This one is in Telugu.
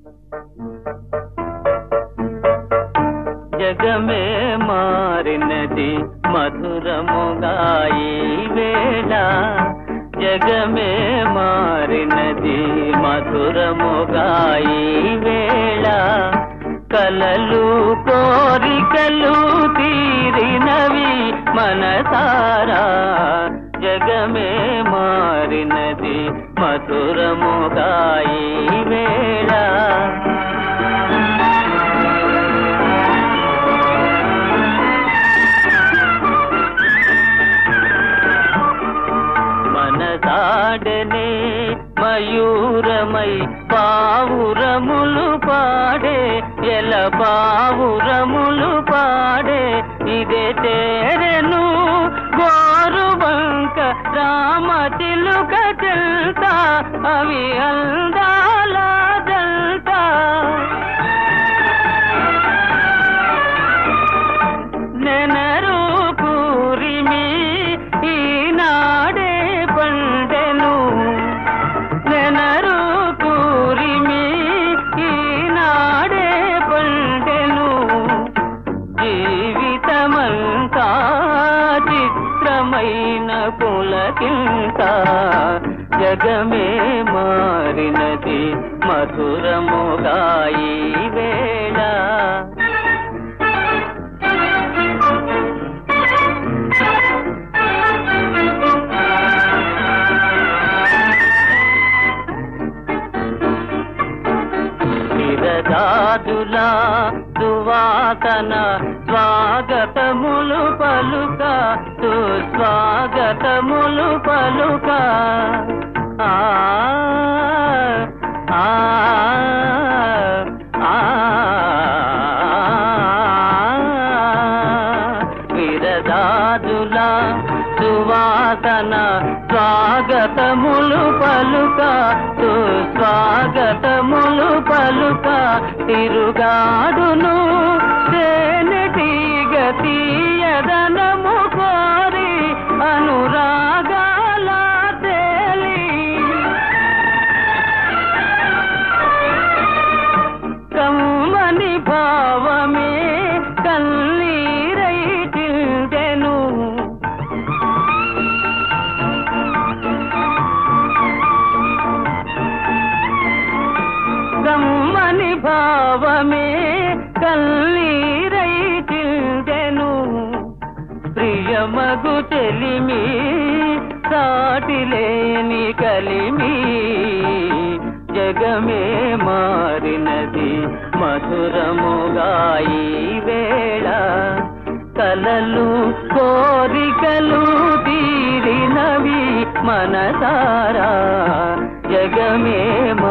జగమే మారినది మధురముగా ఈ వేళ జగమే మారినది మధురముగా ఈ వేళ కలలు కోరికలు తీరినవి మనసారా జగమే మారినది మధురముగా ఈ వేళ మనసాడనే మయూరమై పావురములు పాడే ఎల పావురములు పాడే ఇదే తేరెను గోరుబంక రామ తిలుక చెల్తా అవి అందాల జల్తా నెనరు పూరిమి ఈనాడే పండెను నెనరు పూరిమి ఈనాడే పండెను జీవితమంతా చిత్రమైన పులకింత జగమే మారినది మధురముగా ఈ వేళ విరదాదుల సువాసన స్వాగతములు పలుక సుస్వాగతములు పలుక ఆ ఆ ఆ విరదాదుల సువాసన స్వాగతములు పలుక సుస్వాగతములు పలుక తిరుగాడును తేనెటీగ తీయదనము కోరి అనురాగాల తేలి కమ్మని భావమే కన్నీరై తిందెను కమ్మని భావమే కన్నీరై తిందెను ప్రియమగు తెలిమి సాటిలేని కలిమి జగమే మారినది మధురముగా ఈ వేళ కలలు కోరికలు తీరినవి మనసారా జగమే